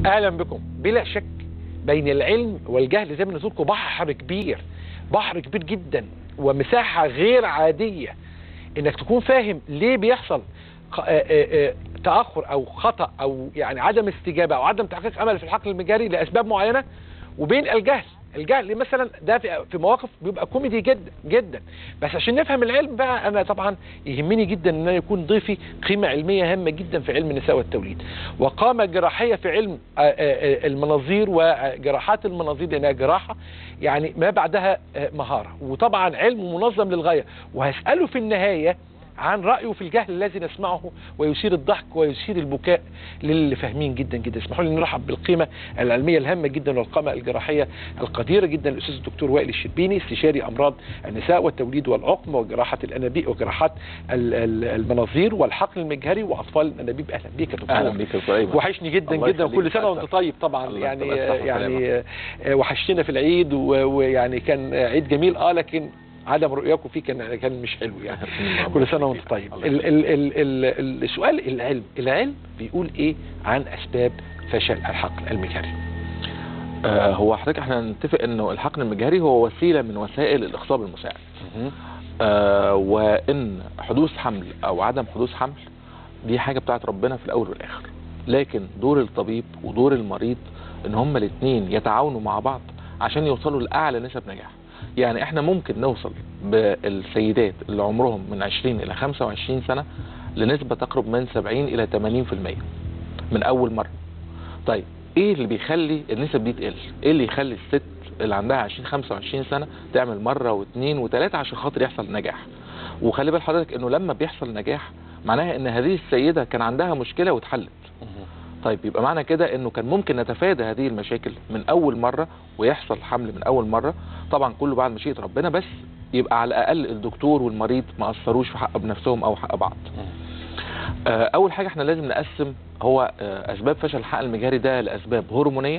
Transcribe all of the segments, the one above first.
اهلا بكم بلا شك بين العلم والجهل زي ما قلت لكم بحر كبير بحر كبير جدا ومساحه غير عاديه انك تكون فاهم ليه بيحصل ق- آه، آه، آه، تاخر او خطا او يعني عدم استجابه او عدم تحقيق امل في الحقل المجاري لاسباب معينه وبين الجهل الجهل مثلا ده في في مواقف بيبقى كوميدي جدا جدا بس عشان نفهم العلم بقى انا طبعا يهمني جدا ان انا يكون ضيفي قيمه علميه هامه جدا في علم النساء والتوليد وقامه جراحيه في علم آه، آه، آه، المناظير وجراحات المناظير لانها جراحه يعني ما بعدها آه، مهاره وطبعا علم منظم للغايه وهساله في النهايه عن رأيه في الجهل الذي نسمعه ويثير الضحك ويثير البكاء للي فاهمين جدا جدا اسمحوا لي نرحب بالقيمة العلمية الهامة جدا والقامة الجراحية القديرة جدا الأستاذ الدكتور وائل الشربيني استشاري أمراض النساء والتوليد والعقم وجراحة الأنابيب وجراحات ال- ال- المناظير والحقل المجهري وأطفال الأنابيب أهلا بيك يا دكتور اهلا بيك يا دكتور ايمن وحشني جدا الله جدا يخليك وكل سنه يا وانت أسف. طيب طبعا الله يعني يخليك، صحة يعني آه، وحشتنا في العيد و- ويعني كان عيد جميل اه لكن عدم رؤياكم فيه كان كان مش حلو يعني كل سنه وانت طيب الله ال ال ال ال السؤال العلم العلم بيقول ايه عن اسباب فشل الحقل المجهري آه هو حضرتك احنا نتفق انه الحقن المجهري هو وسيله من وسائل الاخصاب المساعد آه وان حدوث حمل او عدم حدوث حمل دي حاجه بتاعت ربنا في الاول والاخر لكن دور الطبيب ودور المريض ان هما الاثنين يتعاونوا مع بعض عشان يوصلوا لاعلى نسب نجاح يعني احنا ممكن نوصل بالسيدات اللي عمرهم من 20 الى 25 سنه لنسبه تقرب من 70 الى 80% من اول مره طيب ايه اللي بيخلي النسب دي تقل ايه اللي يخلي الست اللي عندها 20 25 سنه تعمل مره واثنين وثلاثه عشان خاطر يحصل نجاح وخلي بال حضرتك انه لما بيحصل نجاح معناها ان هذه السيده كان عندها مشكله واتحلت طيب يبقى معنى كده انه كان ممكن نتفادى هذه المشاكل من اول مره ويحصل حمل من اول مره طبعا كله بعد مشيئه ربنا بس يبقى على الاقل الدكتور والمريض ما اثروش في حق بنفسهم او حق بعض آه، اول حاجه احنا لازم نقسم هو آه، اسباب فشل الحقن المجهري ده لاسباب هرمونيه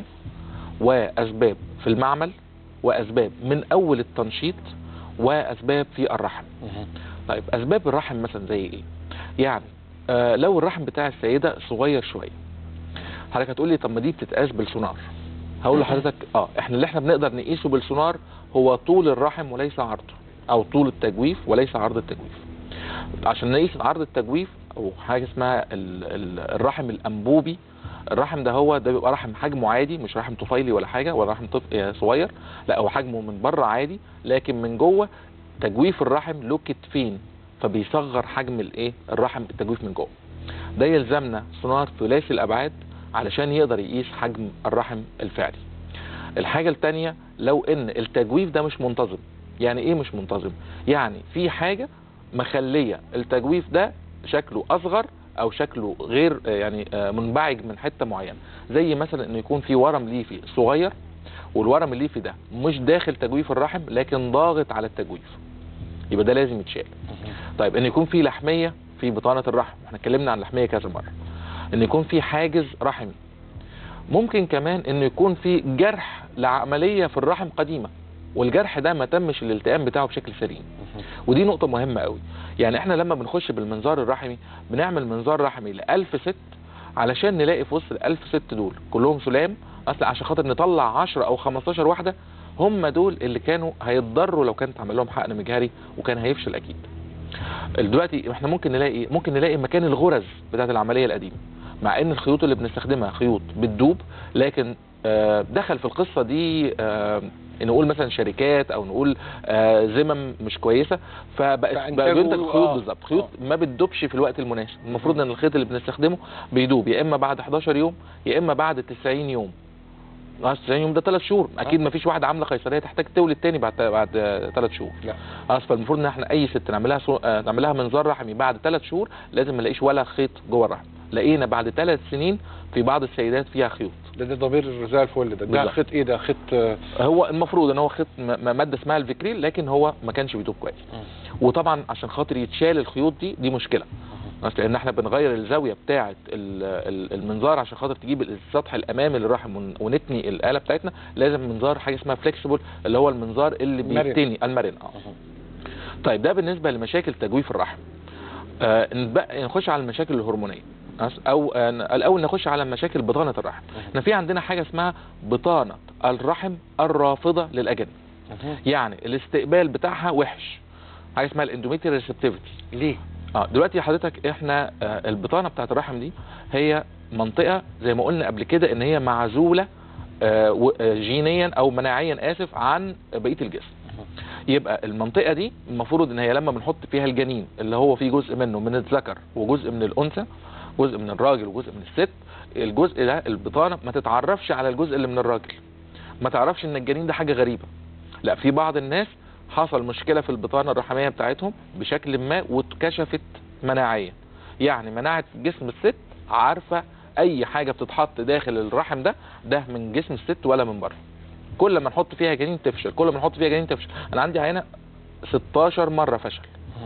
واسباب في المعمل واسباب من اول التنشيط واسباب في الرحم طيب اسباب الرحم مثلا زي ايه يعني آه لو الرحم بتاع السيده صغير شويه حضرتك هتقول لي طب ما دي بتتقاس بالسونار هقول لحضرتك اه احنا اللي احنا بنقدر نقيسه بالسونار هو طول الرحم وليس عرضه او طول التجويف وليس عرض التجويف عشان نقيس عرض التجويف او حاجه اسمها ال ال الرحم الانبوبي الرحم ده هو ده بيبقى رحم حجمه عادي مش رحم طفيلي ولا حاجه ولا رحم طف... آه، صغير لا هو حجمه من بره عادي لكن من جوه تجويف الرحم له كتفين فبيصغر حجم الايه الرحم بالتجويف من جوه ده يلزمنا سونار ثلاثي الابعاد علشان يقدر يقيس حجم الرحم الفعلي الحاجه الثانيه لو ان التجويف ده مش منتظم يعني ايه مش منتظم يعني في حاجه مخليه التجويف ده شكله اصغر او شكله غير آه، يعني آه، منبعج من حته معينه زي مثلا انه يكون في ورم ليفي صغير والورم الليفي ده مش داخل تجويف الرحم لكن ضاغط على التجويف يبقى ده لازم يتشال طيب ان يكون في لحميه في بطانه الرحم احنا اتكلمنا عن اللحميه كذا مره ان يكون في حاجز رحمي ممكن كمان انه يكون في جرح لعمليه في الرحم قديمه والجرح ده ما تمش الالتئام بتاعه بشكل سليم ودي نقطه مهمه قوي يعني احنا لما بنخش بالمنظار الرحمي بنعمل منظار رحمي ل 1000 ست علشان نلاقي في وسط ال 1000 ست دول كلهم سلام اصل عشان خاطر نطلع 10 او 15 واحده هم دول اللي كانوا هيتضروا لو كانت عمل لهم حقن مجهري وكان هيفشل اكيد دلوقتي احنا ممكن نلاقي ممكن نلاقي مكان الغرز بتاعت العمليه القديمه مع ان الخيوط اللي بنستخدمها خيوط بتدوب لكن آه، دخل في القصه دي آه، نقول مثلا شركات او نقول آه، زمم مش كويسه فبقت فأنتجوا- بقى بينتج خيوط آه، بالظبط خيوط آه. ما بتدوبش في الوقت المناسب المفروض ان الخيط اللي بنستخدمه بيدوب يا اما بعد 11 يوم يا اما بعد 90 يوم ناقص 90 يوم ده 3 شهور اكيد ما فيش واحده عامله قيصريه تحتاج تولد تاني بعد بعد 3 شهور لا خلاص فالمفروض ان احنا اي ست نعملها سو... آه، نعملها منظار رحمي بعد ثلاث شهور لازم ما نلاقيش ولا خيط جوه الرحم لقينا بعد ثلاث سنين في بعض السيدات فيها خيوط ده ده ضمير زي الفل ده ده بالظبط. خيط ايه ده خيط آه، هو المفروض ان هو خيط م- م- ماده اسمها الفيكريل لكن هو ما كانش بيدوب كويس وطبعا عشان خاطر يتشال الخيوط دي دي مشكله بس لان احنا بنغير الزاويه بتاعه ال- ال- المنظار عشان خاطر تجيب السطح الامامي للرحم ون- ونتني الاله بتاعتنا لازم منظار حاجه اسمها فليكسيبل اللي هو المنظار اللي مرن. بيتني المرن اه طيب ده بالنسبه لمشاكل تجويف الرحم آه نبقى نخش على المشاكل الهرمونيه او آه، الاول نخش على مشاكل بطانه الرحم احنا في عندنا حاجه اسمها بطانه الرحم الرافضه للاجنه يعني الاستقبال بتاعها وحش حاجه اسمها الاندوميتريال ريسبتيفيتي ليه اه دلوقتي حضرتك احنا آه البطانه بتاعت الرحم دي هي منطقه زي ما قلنا قبل كده ان هي معزوله آه و- آه، جينيا او مناعيا اسف عن بقيه الجسم يبقى المنطقه دي المفروض ان هي لما بنحط فيها الجنين اللي هو فيه جزء منه من الذكر وجزء من الانثى جزء من الراجل وجزء من الست الجزء ده البطانه ما تتعرفش على الجزء اللي من الراجل ما تعرفش ان الجنين ده حاجه غريبه لا في بعض الناس حصل مشكله في البطانه الرحميه بتاعتهم بشكل ما واتكشفت مناعيا يعني مناعه جسم الست عارفه اي حاجه بتتحط داخل الرحم ده ده من جسم الست ولا من بره كل ما نحط فيها جنين تفشل كل ما نحط فيها جنين تفشل انا عندي عينه 16 مره فشل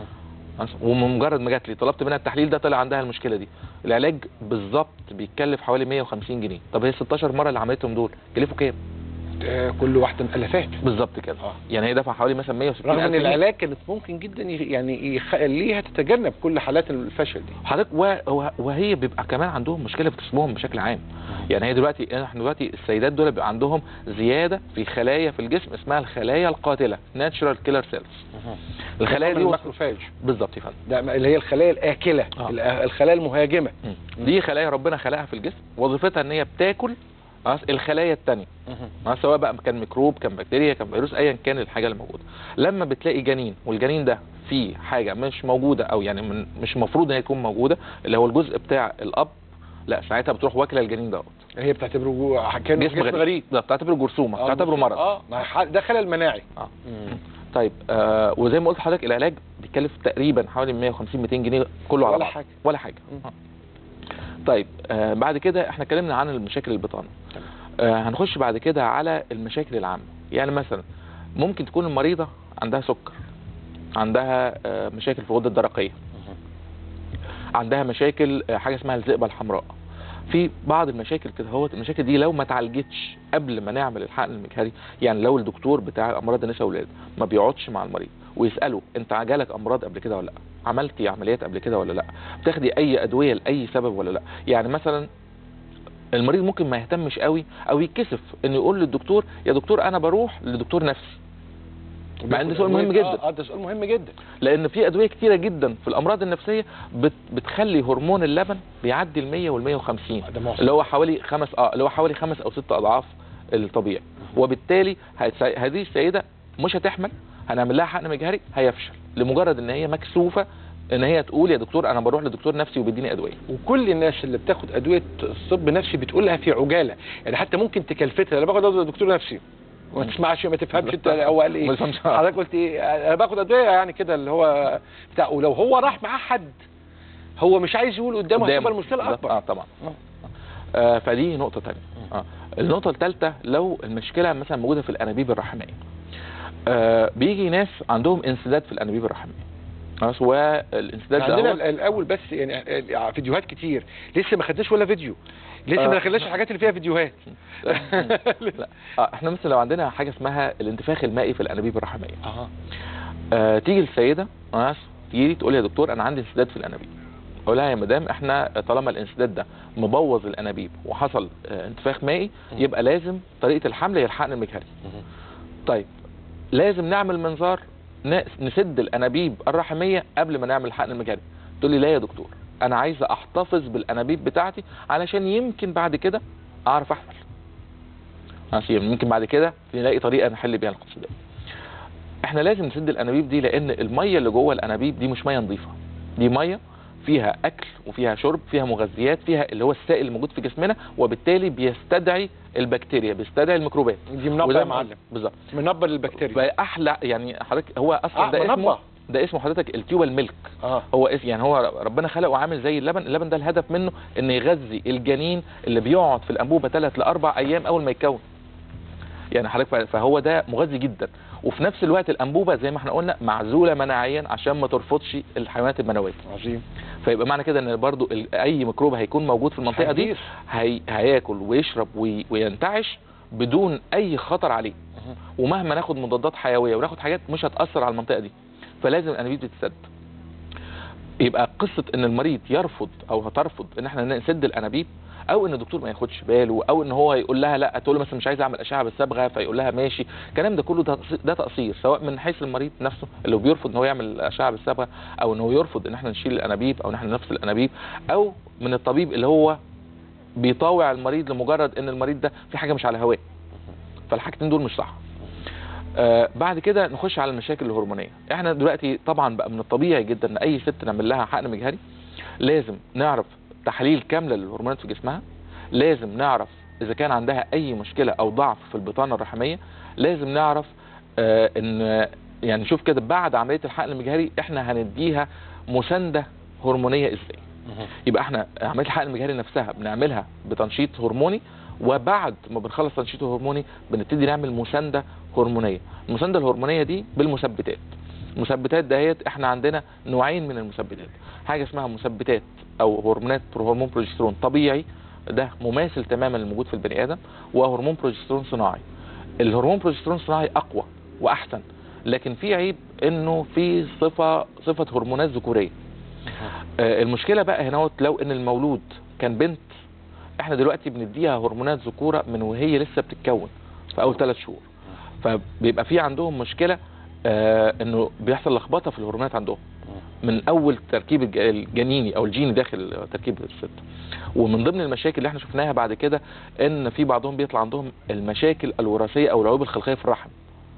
ومجرد ما جات لي طلبت منها التحليل ده طلع عندها المشكله دي العلاج بالظبط بيتكلف حوالي 150 جنيه طب هي 16 مره اللي عملتهم دول كلفوا كام آه، كل واحده مؤلفات بالظبط كده آه. يعني هي دفع حوالي مثلا 160 رغم ان ألف جنيه. العلاج كانت ممكن جدا ي- يعني يخليها تتجنب كل حالات الفشل دي حضرتك و- و- وهي بيبقى كمان عندهم مشكله في جسمهم بشكل عام يعني هي دلوقتي احنا دلوقتي السيدات دول بيبقى عندهم زياده في خلايا في الجسم اسمها الخلايا القاتله ناتشرال كيلر سيلز الخلايا دي وص- الماكروفاج بالظبط يا فندم ده اللي هي الخلايا الاكله آه. الأ- الخلايا المهاجمه مم. دي خلايا ربنا خلقها في الجسم وظيفتها ان هي بتاكل خلاص الخلايا التانية خلاص، سواء بقى كان ميكروب كان بكتيريا كان فيروس ايا كان الحاجه اللي موجوده لما بتلاقي جنين والجنين ده فيه حاجه مش موجوده او يعني من مش المفروض ان هي تكون موجوده اللي هو الجزء بتاع الاب لا ساعتها بتروح واكله الجنين دوت هي بتعتبره جو- كانه جسم, جسم غريب ده بتعتبره جرثومه آه، بتعتبره مرض اه ما ح- ده خلل مناعي اه طيب آه وزي ما قلت لحضرتك العلاج بيكلف تقريبا حوالي 150 200 جنيه كله على ولا بعض. حاجة. ولا حاجه مم. آه. طيب آه بعد كده احنا اتكلمنا عن المشاكل البطانه تمام. آه هنخش بعد كده على المشاكل العامه يعني مثلا ممكن تكون المريضه عندها سكر عندها آه مشاكل في الغده الدرقيه عندها مشاكل آه، حاجه اسمها الذئبه الحمراء في بعض المشاكل كده هو المشاكل دي لو ما اتعالجتش قبل ما نعمل الحقن المجهري يعني لو الدكتور بتاع الامراض النساء والولاد ما بيقعدش مع المريض ويساله انت جالك امراض قبل كده ولا لا عملتي عمليات قبل كده ولا لا بتاخدي اي ادويه لاي سبب ولا لا يعني مثلا المريض ممكن ما يهتمش قوي او يتكسف انه يقول للدكتور يا دكتور انا بروح لدكتور نفسي مع ان ده سؤال مهم جدا اه آه، ده سؤال مهم جدا لان في ادويه كتيره جدا في الامراض النفسيه بت بتخلي هرمون اللبن بيعدي ال 100 وال 150 ده معصب. اللي هو حوالي خمس اه اللي هو حوالي خمس او ست اضعاف الطبيعي وبالتالي هتس- هذه السيده مش هتحمل هنعمل لها حقن مجهري هيفشل لمجرد ان هي مكسوفه ان هي تقول يا دكتور انا بروح لدكتور نفسي وبيديني ادويه وكل الناس اللي بتاخد ادويه الطب النفسي بتقولها في عجاله يعني حتى ممكن تكلفتها انا باخد ادويه دكتور نفسي ما تسمعش ما تفهمش انت هو قال ايه ما تفهمش. حضرتك قلت ايه انا باخد ادويه يعني كده اللي هو بتاع ولو هو راح معاه حد هو مش عايز يقول قدامه قدامه. هتبقى المشكله بالظبط. اكبر اه طبعا آه فدي نقطة تانية آه. النقطة الثالثة لو المشكلة مثلا موجودة في الأنابيب الرحمية آه بيجي ناس عندهم انسداد في الأنابيب الرحمية خلاص والانسداد ده عندنا هو- ال- الاول بس يعني آه، فيديوهات كتير لسه ما خدناش ولا فيديو لسه آه. ما دخلناش الحاجات اللي فيها فيديوهات لا آه احنا مثلا لو عندنا حاجة اسمها الانتفاخ المائي في الأنابيب الرحمية اه آه تيجي السيدة خلاص تيجي لي تقول لي يا دكتور أنا عندي انسداد في الأنابيب اقول لها يا مدام احنا طالما الانسداد ده مبوظ الانابيب وحصل آه، انتفاخ مائي يبقى لازم طريقه الحمل هي الحقن المجهري طيب لازم نعمل منظار ن- نسد الانابيب الرحميه قبل ما نعمل الحقن المجهري تقول لي لا يا دكتور انا عايزه احتفظ بالانابيب بتاعتي علشان يمكن بعد كده اعرف احمل ماشي يمكن بعد كده نلاقي طريقه نحل بيها القصه دي احنا لازم نسد الانابيب دي لان الميه اللي جوه الانابيب دي مش ميه نظيفه دي ميه فيها اكل وفيها شرب فيها مغذيات فيها اللي هو السائل الموجود في جسمنا وبالتالي بيستدعي البكتيريا بيستدعي الميكروبات دي منبه وزي يا ما- معلم بالظبط منبه للبكتيريا فاحلى يعني حضرتك هو اصلا آه، ده منبه. اسمه ده اسمه حضرتك التيوبال ميلك اه هو اسم يعني هو ربنا خلقه عامل زي اللبن اللبن ده الهدف منه ان يغذي الجنين اللي بيقعد في الانبوبه ثلاث لاربع ايام اول ما يتكون يعني حضرتك ف- فهو ده مغذي جدا وفي نفس الوقت الانبوبه زي ما احنا قلنا معزوله مناعيا عشان ما ترفضش الحيوانات المنويه عظيم فيبقى معنى كده ان برضو ال- اي ميكروب هيكون موجود في المنطقه دي هيعيش. هي... هياكل ويشرب وي... وينتعش بدون اي خطر عليه ومهما ناخد مضادات حيويه وناخد حاجات مش هتاثر على المنطقه دي فلازم الانابيب دي تتسد يبقى قصه ان المريض يرفض او هترفض ان احنا نسد الانابيب او ان الدكتور ما ياخدش باله او ان هو يقول لها لا تقول له مثلا مش عايز اعمل اشعه بالصبغه فيقول لها ماشي الكلام ده كله ده ده تقصير سواء من حيث المريض نفسه اللي هو بيرفض ان هو يعمل اشعه بالصبغه او ان هو يرفض ان احنا نشيل الانابيب او ان احنا نفصل الانابيب او من الطبيب اللي هو بيطاوع المريض لمجرد ان المريض ده في حاجه مش على هواه فالحاجتين دول مش صح آه بعد كده نخش على المشاكل الهرمونيه احنا دلوقتي طبعا بقى من الطبيعي جدا ان اي ست نعمل لها حقن مجهري لازم نعرف تحاليل كامله للهرمونات في جسمها لازم نعرف اذا كان عندها اي مشكله او ضعف في البطانه الرحميه لازم نعرف آه ان يعني نشوف كده بعد عمليه الحقن المجهري احنا هنديها مسانده هرمونيه ازاي يبقى احنا عمليه الحقن المجهري نفسها بنعملها بتنشيط هرموني وبعد ما بنخلص تنشيط هرموني بنبتدي نعمل مسانده هرمونيه المسانده الهرمونيه دي بالمثبتات المثبتات دهيت احنا عندنا نوعين من المثبتات حاجه اسمها مثبتات او هرمونات هرمون بروجسترون طبيعي ده مماثل تماما للموجود في البني ادم وهرمون بروجسترون صناعي الهرمون بروجسترون صناعي اقوى واحسن لكن في عيب انه في صفه صفه هرمونات ذكوريه آه، المشكله بقى هنا لو ان المولود كان بنت احنا دلوقتي بنديها هرمونات ذكوره من وهي لسه بتتكون في اول ثلاث شهور فبيبقى في عندهم مشكله آه انه بيحصل لخبطه في الهرمونات عندهم من اول تركيب الج- الجنيني او الجيني داخل تركيب الست ومن ضمن المشاكل اللي احنا شفناها بعد كده ان في بعضهم بيطلع عندهم المشاكل الوراثيه او العيوب الخلقيه في الرحم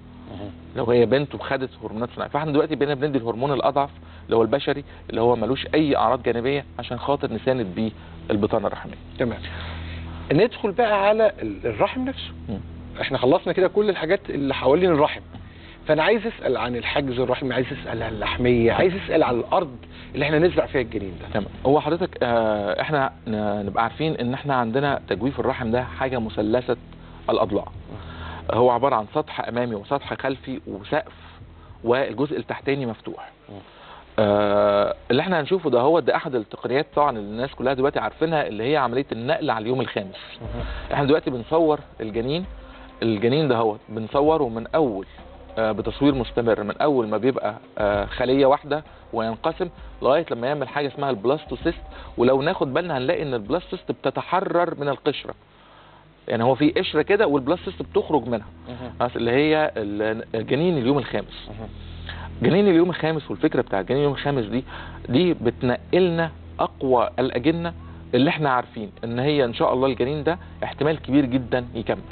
لو هي بنت وخدت هرمونات صناعيه فاحنا دلوقتي بقينا بندي الهرمون الاضعف اللي هو البشري اللي هو ملوش اي اعراض جانبيه عشان خاطر نساند بيه البطانه الرحميه تمام ندخل بقى على ال- الرحم نفسه مم. احنا خلصنا كده كل الحاجات اللي حوالين الرحم فانا عايز اسال عن الحجز الرحمي عايز اسال عن اللحميه عايز اسال عن الارض اللي احنا نزرع فيها الجنين ده تمام هو حضرتك آه احنا ن- نبقى عارفين ان احنا عندنا تجويف الرحم ده حاجه مثلثه الاضلاع هو عباره عن سطح امامي وسطح خلفي وسقف والجزء التحتاني مفتوح آه اللي احنا هنشوفه ده هو ده احد التقنيات طبعا اللي الناس كلها دلوقتي عارفينها اللي هي عمليه النقل على اليوم الخامس احنا دلوقتي بنصور الجنين الجنين ده هو بنصوره من اول آه، بتصوير مستمر من اول ما بيبقى آه، خليه واحده وينقسم لغايه لما يعمل حاجه اسمها البلاستوسيست ولو ناخد بالنا هنلاقي ان البلاستوسيست بتتحرر من القشره يعني هو في قشره كده والبلاستوسيست بتخرج منها بس اللي هي ال- الجنين اليوم الخامس جنين اليوم الخامس والفكره بتاع جنين اليوم الخامس دي دي بتنقلنا اقوى الاجنه اللي احنا عارفين ان هي ان شاء الله الجنين ده احتمال كبير جدا يكمل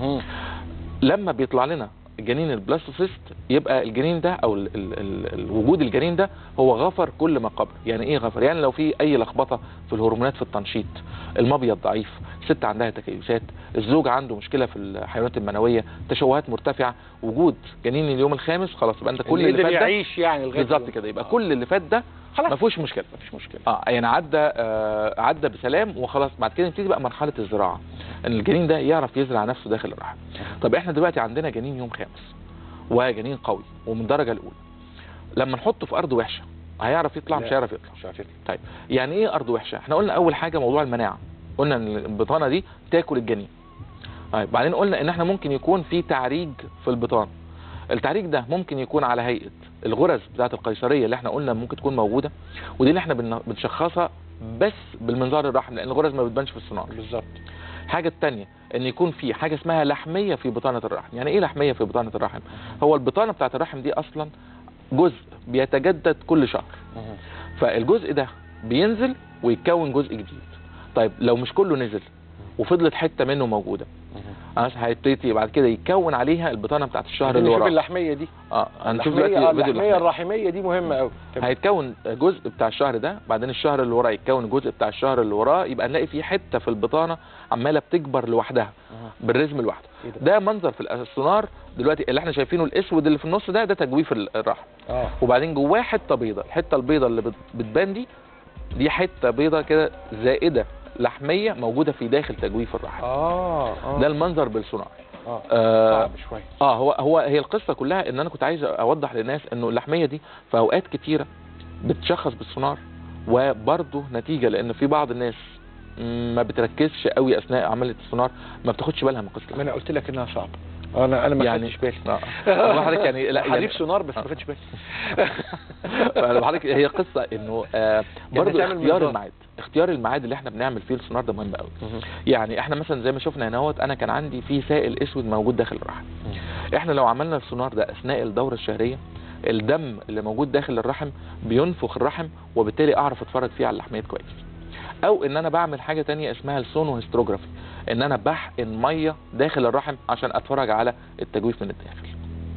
لما بيطلع لنا جنين البلاستوسيست يبقى الجنين ده او ال ال ال الوجود الجنين ده هو غفر كل ما قبل يعني ايه غفر يعني لو في اي لخبطه في الهرمونات في التنشيط المبيض ضعيف ست عندها تكيسات الزوج عنده مشكله في الحيوانات المنويه تشوهات مرتفعه وجود جنين اليوم الخامس خلاص يبقى انت كل اللي اللي فات ده يعيش يعني لغايه بالظبط اليوم. كده يبقى آه. كل اللي فات ده خلاص ما فيهوش مشكله مفيش مشكله اه يعني عدى آه عدى بسلام وخلاص بعد كده نبتدي بقى مرحله الزراعه ان الجنين ده يعرف يزرع نفسه داخل الرحم طب احنا دلوقتي عندنا جنين يوم خامس وجنين قوي ومن الدرجه الاولى لما نحطه في ارض وحشه هيعرف يطلع لا. مش هيعرف يطلع مش عارف يطلع. طيب يعني ايه ارض وحشه احنا قلنا اول حاجه موضوع المناعه قلنا ان البطانه دي تاكل الجنين طيب بعدين قلنا ان احنا ممكن يكون في تعريج في البطانه التعريج ده ممكن يكون على هيئه الغرز بتاعه القيصريه اللي احنا قلنا ممكن تكون موجوده ودي اللي احنا بن- بنشخصها بس بالمنظار الرحم لان الغرز ما بتبانش في السونار بالظبط الحاجه الثانيه ان يكون في حاجه اسمها لحميه في بطانه الرحم يعني ايه لحميه في بطانه الرحم هو البطانه بتاعه الرحم دي اصلا جزء بيتجدد كل شهر فالجزء ده بينزل ويتكون جزء جديد طيب لو مش كله نزل وفضلت حته منه موجوده خلاص هيبتدي بعد كده يتكون عليها البطانه بتاعت الشهر اللي نشوف وراه اللحميه دي اه هنشوف اللحمية- دلوقتي آه، فيديو اللحميه اللحمية. الرحميه دي مهمه قوي هيتكون جزء بتاع الشهر ده بعدين الشهر اللي وراه يتكون الجزء بتاع الشهر اللي وراه يبقى نلاقي في حته في البطانه عماله بتكبر لوحدها بالرزم لوحده إيه ده؟ ده منظر في السونار دلوقتي اللي احنا شايفينه الاسود اللي في النص ده ده تجويف ال- الرحم اه وبعدين جواه حته بيضه الحته البيضه اللي بت- بتبان دي دي حته بيضه كده زائده لحميه موجوده في داخل تجويف الرحم اه اه ده المنظر بالسونار اه آه صعب شويه اه هو هو هي القصه كلها ان انا كنت عايز اوضح للناس انه اللحميه دي في اوقات كتيره بتشخص بالسونار وبرضه نتيجه لان في بعض الناس ما بتركزش قوي اثناء عمليه السونار ما بتاخدش بالها من قصه ما انا قلت لك انها صعبه انا انا ما يعني- خدتش بالي آه. أقول لحضرتك يعني لا حريف يعني سونار بس ما آه. خدتش بالي فأنا بحضرتك هي قصه انه آه برضه تعمل اختيار منظار. الميعاد اختيار الميعاد اللي احنا بنعمل فيه السونار ده مهم قوي يعني احنا مثلا زي ما شفنا هنا اهوت انا كان عندي في سائل اسود موجود داخل الرحم احنا لو عملنا السونار ده اثناء الدوره الشهريه الدم اللي موجود داخل الرحم بينفخ الرحم وبالتالي اعرف اتفرج فيه على اللحميات كويس او ان انا بعمل حاجه تانية اسمها السونو هيستروجرافي ان انا بحقن ميه داخل الرحم عشان اتفرج على التجويف من الداخل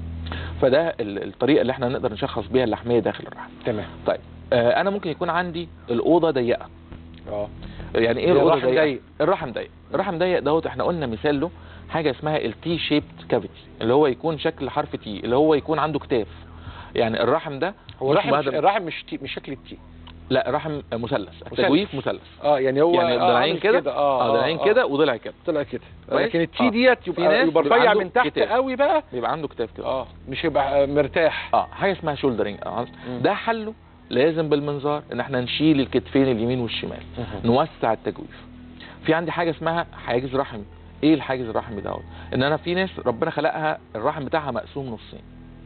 فده ال- الطريقه اللي احنا نقدر نشخص بيها اللحميه داخل الرحم تمام طيب آه انا ممكن يكون عندي الاوضه ضيقه اه يعني ايه زي الاوضه الرحم ضيقه ضيق. الرحم ضيق الرحم ضيق دوت احنا قلنا مثال له حاجه اسمها التي شيبت كافيتي اللي هو يكون شكل حرف تي اللي هو يكون عنده كتاف يعني الرحم ده هو الرحم مش بعد- الرحم مش تي مش شكل التي لا رحم مثلث التجويف مثلث اه يعني هو يعني آه، ضلعين عامل كده اه ضلعين كده وضلع كده طلع كده كويس؟ لكن التي آه. ديت في يبقى ناس يبقى بيبقى رفيع عنده من تحت كتاف. قوي بقى بيبقى عنده كتاف كده اه مش هيبقى مرتاح اه حاجه اسمها شولدرنج اه مم. ده حله لازم بالمنظار ان احنا نشيل الكتفين اليمين والشمال نوسع التجويف في عندي حاجه اسمها حاجز رحمي ايه الحاجز الرحمي دوت ان انا في ناس ربنا خلقها الرحم بتاعها مقسوم نصين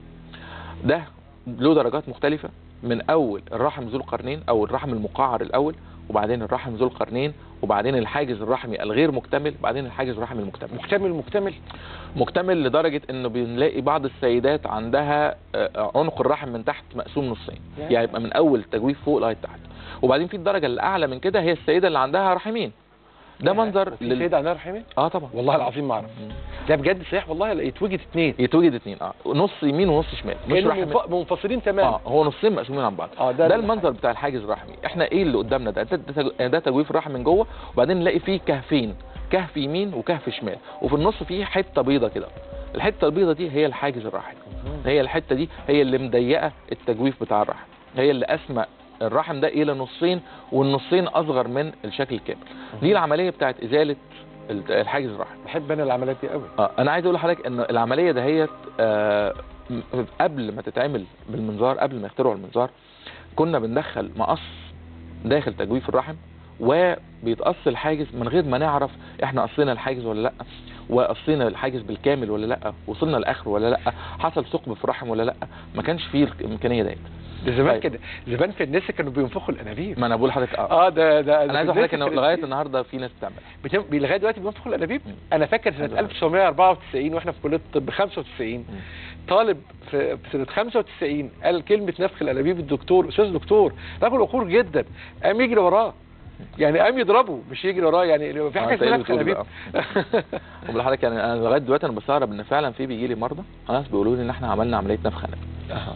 ده له درجات مختلفه من اول الرحم ذو القرنين او الرحم المقعر الاول وبعدين الرحم ذو القرنين وبعدين الحاجز الرحمي الغير مكتمل وبعدين الحاجز الرحمي المكتمل مكتمل مكتمل مكتمل لدرجه انه بنلاقي بعض السيدات عندها آه، عنق الرحم من تحت مقسوم نصين يعني؟ يعني يبقى من اول تجويف فوق لغايه تحت وبعدين في الدرجه الاعلى من كده هي السيده اللي عندها رحمين ده منظر في لل... سيدة عندها رحمين اه طبعا والله العظيم ما اعرف مم. ده بجد صحيح والله يتوجد اثنين يتوجد اتنين اه نص يمين ونص شمال مش كانوا رحم منف- منفصلين تماما اه هو نصين مقسومين عن بعض اه ده, ده المنظر بتاع الحاجز الرحمي احنا ايه اللي قدامنا ده ده, ده, تج- ده تجويف الرحم من جوه وبعدين نلاقي فيه كهفين كهف يمين وكهف شمال وفي النص فيه حته بيضه كده الحته البيضه دي هي الحاجز الرحمي هي الحته دي هي اللي مضيقه التجويف بتاع الرحم هي اللي قسمه الرحم ده الى نصين والنصين اصغر من الشكل الكامل دي العمليه بتاعت ازاله ال- الحاجز الرحمي بحب انا العمليات دي قوي اه انا عايز اقول لحضرتك ان العمليه دهيت آه م- قبل ما تتعمل بالمنظار قبل ما يخترعوا المنظار كنا بندخل مقص داخل تجويف الرحم وبيتقص الحاجز من غير ما نعرف احنا قصينا الحاجز ولا لا وقصينا الحاجز بالكامل ولا لا وصلنا لاخره ولا لا حصل ثقب في الرحم ولا لا ما كانش فيه الامكانيه ديت ده زمان طيب. كده زمان في الناس كانوا بينفخوا الانابيب ما انا بقول لحضرتك اه اه ده ده انا عايز اقول لحضرتك ان لغايه النهارده في ناس بتعمل بتم... لغايه دلوقتي بينفخوا الانابيب مم. انا فاكر سنه عايز أقول لك. 1994 واحنا في كليه الطب 95 طالب في في سنه 95 قال كلمه نفخ الانابيب الدكتور استاذ دكتور رجل وقور جدا قام يجري وراه يعني قام يضربه مش يجري وراه يعني في آه، حاجه أنت اسمها إيه اللي نفخ بتقوله الانابيب ده؟ وبقول لحضرتك يعني انا لغايه دلوقتي انا بستغرب ان فعلا في بيجي لي مرضى خلاص بيقولوا لي ان احنا عملنا عمليه نفخ انابيب آه.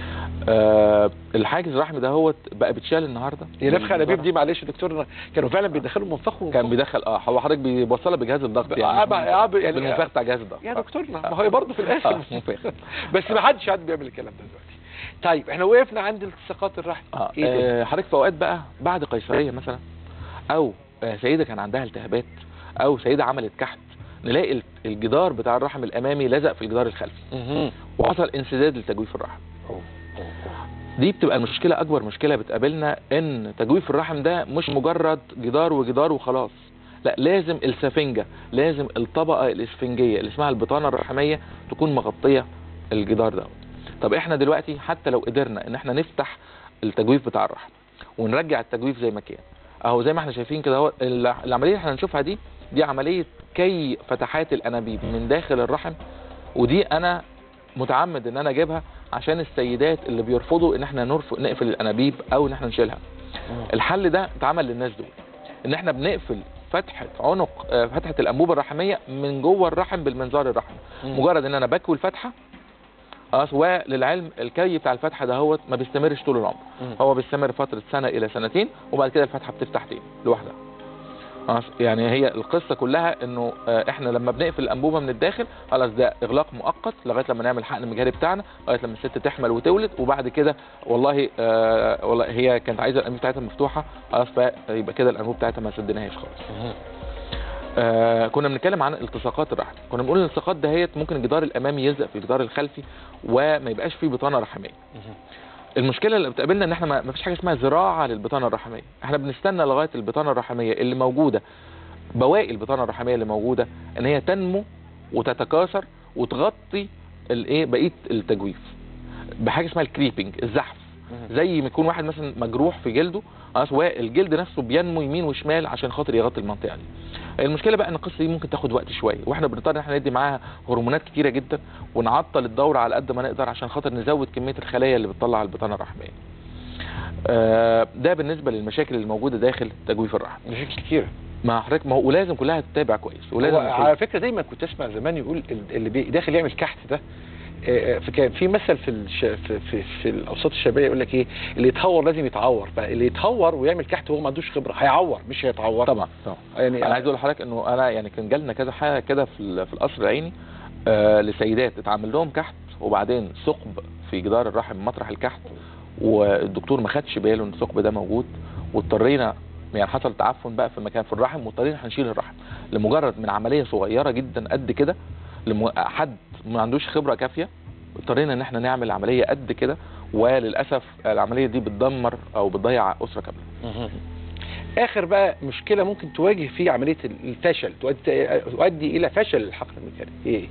آه الحاجز الرحمي ده هو بقى بيتشال النهارده هي نفخ الانابيب دي معلش يا دكتور كانوا فعلا بيدخلوا منفخ كان بيدخل اه هو حضرتك بيوصلها بجهاز الضغط يعني آه، بقى- آه، يعني- بالمنفاخ بتاع جهاز الضغط يا آه. دكتورنا ما هو برضه في الاخر آه، منفاخ. بس ما حدش حد بيعمل الكلام ده دلوقتي طيب احنا وقفنا عند التصاقات الرحم اه ايه تاني؟ آه، حضرتك في اوقات بقى بعد قيصريه مثلا او آه، سيده كان عندها التهابات او سيده عملت كحت نلاقي ال- الجدار بتاع الرحم الامامي لزق في الجدار الخلفي مهم. وحصل انسداد لتجويف الرحم أوه. أوه. أوه. دي بتبقى المشكله اكبر مشكله بتقابلنا ان تجويف الرحم ده مش مجرد جدار وجدار وخلاص لا لازم السفنجه لازم الطبقه الاسفنجيه اللي اسمها البطانه الرحميه تكون مغطيه الجدار ده طب احنا دلوقتي حتى لو قدرنا ان احنا نفتح التجويف بتاع الرحم ونرجع التجويف زي ما كان اهو زي ما احنا شايفين كده اهو الع- العمليه اللي احنا هنشوفها دي دي عمليه كي فتحات الانابيب من داخل الرحم ودي انا متعمد ان انا اجيبها عشان السيدات اللي بيرفضوا ان احنا نرف... نقفل الانابيب او ان احنا نشيلها الحل ده اتعمل للناس دول ان احنا بنقفل فتحه عنق آه، فتحه الانبوبه الرحميه من جوه الرحم بالمنظار الرحمي مم. مجرد ان انا بكوي الفتحه خلاص وللعلم الكي بتاع الفتحه ده هو ما بيستمرش طول العمر مم. هو بيستمر فتره سنه الى سنتين وبعد كده الفتحه بتفتح تاني لوحدها خلاص يعني هي القصه كلها انه آه، احنا لما بنقفل الانبوبه من الداخل خلاص ده اغلاق مؤقت لغايه لما نعمل حقن مجهري بتاعنا لغايه لما الست تحمل وتولد وبعد كده والله آه والله هي كانت عايزه الانبوبه بتاعتها مفتوحه خلاص فيبقى كده الانبوبه بتاعتها ما سدناهاش خالص مهم. آه كنا بنتكلم عن التصاقات الرحم كنا بنقول الالتصاقات دهيت ممكن الجدار الامامي يلزق في الجدار الخلفي وما يبقاش فيه بطانه رحميه مهم. المشكله اللي بتقابلنا ان احنا ما ما فيش حاجه اسمها زراعه للبطانه الرحميه احنا بنستنى لغايه البطانه الرحميه اللي موجوده بواقي البطانه الرحميه اللي موجوده ان هي تنمو وتتكاثر وتغطي الايه بقيه التجويف بحاجه اسمها الكريبنج الزحف زي ما يكون واحد مثلا مجروح في جلده خلاص والجلد نفسه بينمو يمين وشمال عشان خاطر يغطي المنطقه دي المشكله بقى ان القصه دي ممكن تاخد وقت شويه واحنا بنضطر ان احنا ندي معاها هرمونات كتيره جدا ونعطل الدوره على قد ما نقدر عشان خاطر نزود كميه الخلايا اللي بتطلع البطانه الرحميه آه، ده بالنسبه للمشاكل اللي موجوده داخل تجويف الرحم مشاكل كتير ما حضرتك ما هو ولازم كلها تتابع كويس ولازم هو على فكره دايما كنت اسمع زمان يقول ال- اللي بي- داخل يعمل كحت ده آه، آه، فكان في مثل في الش... في, في, في الاوساط الشعبيه يقول لك ايه اللي يتهور لازم يتعور فاللي يتهور ويعمل كحت وهو ما عندوش خبره هيعور مش هيتعور طبعا طبعا يعني انا عايز اقول لحضرتك انه انا يعني كان جالنا كذا حاجه كده في ال- في القصر العيني آه لسيدات اتعمل لهم كحت وبعدين ثقب في جدار الرحم مطرح الكحت والدكتور ما خدش باله ان الثقب ده موجود واضطرينا يعني حصل تعفن بقى في مكان في الرحم واضطرينا هنشيل الرحم لمجرد من عمليه صغيره جدا قد كده لم... حد ما عندوش خبره كافيه اضطرينا ان احنا نعمل عمليه قد كده وللاسف العمليه دي بتدمر او بتضيع اسره كامله مهم. اخر بقى مشكله ممكن تواجه في عمليه الفشل تؤدي, تؤدي الى فشل الحقن المجهري ايه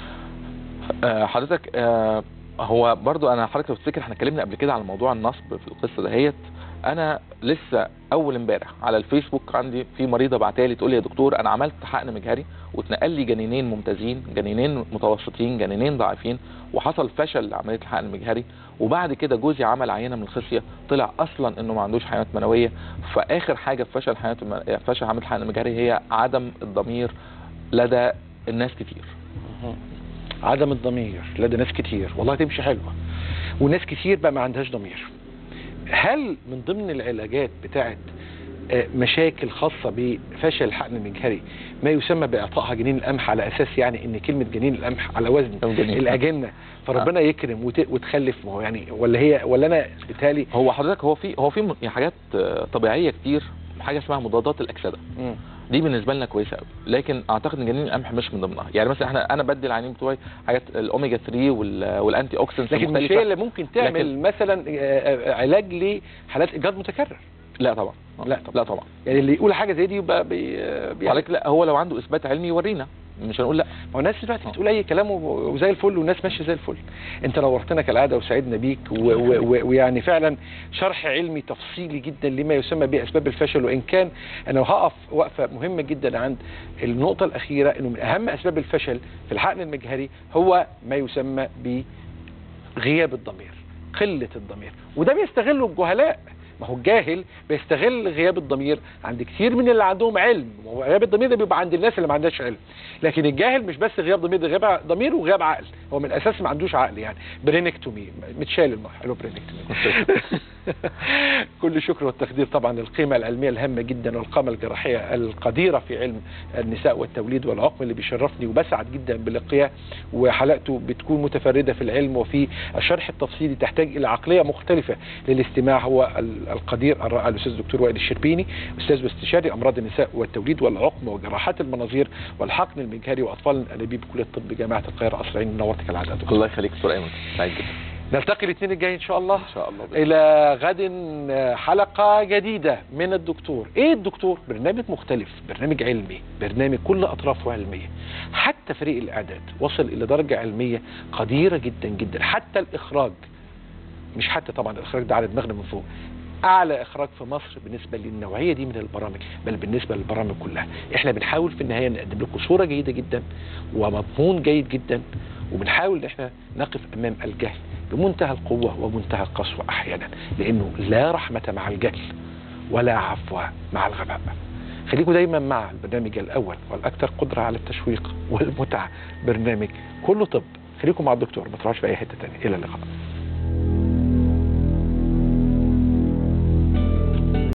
آه، حضرتك آه، هو برضو انا حضرتك لو تفتكر احنا اتكلمنا قبل كده على موضوع النصب في القصه دهيت انا لسه اول امبارح على الفيسبوك عندي في مريضه بعتالي تقول لي يا دكتور انا عملت حقن مجهري واتنقل لي جنينين ممتازين جنينين متوسطين جنينين ضعيفين وحصل فشل لعمليه الحقن المجهري وبعد كده جوزي عمل عينه من الخصيه طلع اصلا انه ما عندوش حيوانات منويه فاخر حاجه في فشل حيوانات الم... فشل عمليه الحقن المجهري هي عدم الضمير لدى الناس كتير مهم. عدم الضمير لدى ناس كتير والله تمشي حلوه وناس كتير بقى ما عندهاش ضمير هل من ضمن العلاجات بتاعت آه، مشاكل خاصة بفشل الحقن المجهري ما يسمى بإعطائها جنين القمح على أساس يعني إن كلمة جنين القمح على وزن أو جنين. الأجنة فربنا يكرم وت- وتخلف ما هو يعني ولا هي ولا أنا بالتالي هو حضرتك هو في هو في م- يعني حاجات آه، طبيعيه كتير حاجه اسمها مضادات الاكسده مم. دي بالنسبه لنا كويسه قوي لكن اعتقد ان جنين القمح مش من ضمنها يعني مثلا احنا انا بدي العينين بتوعي حاجات الاوميجا 3 وال- والانتي اوكسيدنت لكن مش هي اللي ممكن تعمل مثلا آه، آه، علاج لحالات إيجاد متكرر لا طبعا لا طبعا. لا طبعا يعني اللي يقول حاجة زي دي يبقى بي آه، بيعمل حضرتك لا هو لو عنده اثبات علمي يورينا مش هنقول لا ما هو الناس دلوقتي بتقول اي كلام و- وزي الفل والناس ماشيه زي الفل انت نورتنا كالعاده وسعدنا بيك و- و- و- ويعني فعلا شرح علمي تفصيلي جدا لما يسمى باسباب الفشل وان كان انا هقف وقفه مهمه جدا عند النقطه الاخيره انه من اهم اسباب الفشل في الحقن المجهري هو ما يسمى بغياب الضمير قله الضمير وده بيستغله الجهلاء ما هو الجاهل بيستغل غياب الضمير عند كتير من اللي عندهم علم وغياب الضمير ده بيبقى عند الناس اللي ما عندهاش علم لكن الجاهل مش بس غياب ضمير ده غياب ضمير وغياب عقل هو من الاساس ما عندوش عقل يعني برينكتومي متشال المخ قالوا برينكتومي كل شكر والتقدير طبعا للقيمه العلميه الهامه جدا والقامه الجراحيه القديره في علم النساء والتوليد والعقم اللي بيشرفني وبسعد جدا بلقياه وحلقته بتكون متفرده في العلم وفي الشرح التفصيلي تحتاج الى عقليه مختلفه للاستماع هو ال- القدير الرائع الاستاذ الدكتور وائل الشربيني استاذ واستشاري امراض النساء والتوليد والعقم وجراحات المناظير والحقن المجهري واطفال الانابيب بكليه الطب جامعه القاهره قصر العيني نورتك كالعاده يا دكتور. الله يخليك دكتور ايمن سعيد جدا نلتقي الاثنين الجاي ان شاء الله ان شاء الله بإذن الى غد حلقه جديده من الدكتور ايه الدكتور برنامج مختلف برنامج علمي برنامج كل اطرافه علميه حتى فريق الاعداد وصل الى درجه علميه قديره جدا جدا حتى الاخراج مش حتى طبعا الاخراج ده على دماغنا من فوق اعلى اخراج في مصر بالنسبه للنوعيه دي من البرامج بل بالنسبه للبرامج كلها احنا بنحاول في النهايه نقدم لكم صوره جيده جدا ومضمون جيد جدا وبنحاول ان احنا نقف امام الجهل بمنتهى القوه ومنتهى القسوه احيانا لانه لا رحمه مع الجهل ولا عفو مع الغباء خليكم دايما مع البرنامج الاول والاكثر قدره على التشويق والمتعه برنامج كله طب خليكم مع الدكتور ما تروحوش في اي حته تانية الى اللقاء